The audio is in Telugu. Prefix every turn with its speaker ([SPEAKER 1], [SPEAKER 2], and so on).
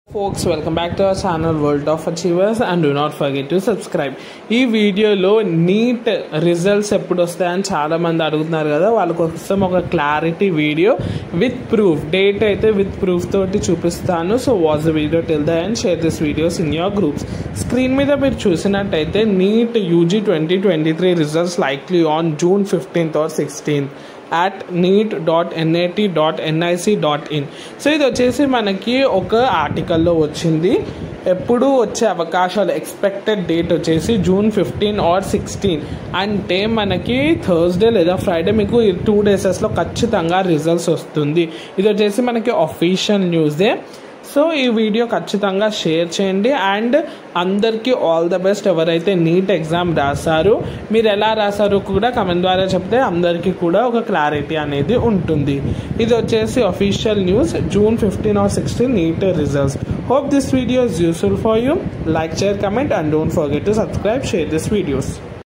[SPEAKER 1] folks welcome back to our channel world of achievers and do not forget to subscribe ఈ వీడియోలో నీట్ రిజల్ట్స్ ఎప్పుడు వస్తాయని చాలా మంది అడుగుతున్నారు కదా వాళ్ళ కోసం ఒక clarity video with proof date అయితే విత్ ప్రూఫ్ తోటి చూపిస్తాను so watch the video tell the and share this videos in your groups screen మీద మీరు చూసినట్టయితే NEET UG twenty twenty three results likely on June fifteenth or sixteenth at NEET dot NIT dot NIC dot in so ఇది వచ్చేసి మనకి ఒక ఆర్టికల్లో వచ్చింది ఎప్పుడు వచ్చే అవకాశాలు ఎక్స్పెక్టెడ్ డేట్ వచ్చేసి జూన్ ఫిఫ్టీన్ ఆర్ సిక్స్టీన్ అంటే మనకి థర్స్డే లేదా ఫ్రైడే మీకు ఈ టూ డేసెస్లో ఖచ్చితంగా రిజల్ట్స్ వస్తుంది ఇది వచ్చేసి మనకి అఫీషియల్ న్యూస్దే సో ఈ వీడియో ఖచ్చితంగా షేర్ చేయండి అండ్ అందరికీ ఆల్ ద బెస్ట్ ఎవరైతే నీట్ ఎగ్జామ్ రాశారో మీరు ఎలా రాశారో కూడా కమెంట్ ద్వారా చెప్తే అందరికీ కూడా ఒక క్లారిటీ అనేది ఉంటుంది ఇది వచ్చేసి official news June fifteen or sixteen NEET results hope this video is useful for you like share comment and don't forget to subscribe share this videos